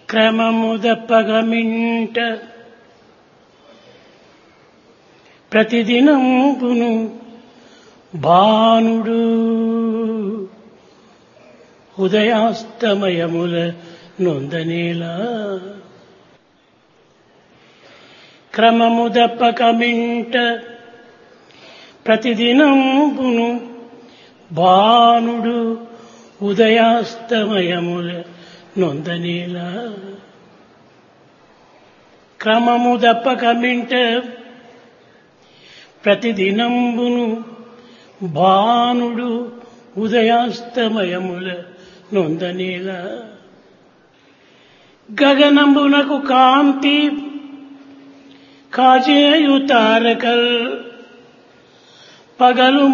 క్రమముదప్పగమింట ప్రతిదినంపును భానుడు ఉదయాస్తమయముల నొందనేలా క్రమముదప్పకమింట ప్రతిదినంపును భానుడు ఉదయాస్తమయముల నొందనేలా క్రమము దప్పకమింట ప్రతిదినంబును భానుడు ఉదయాస్తమయముల నొందనేలా గగనంబునకు కాంతి కాజేయు తారకల్ పగలు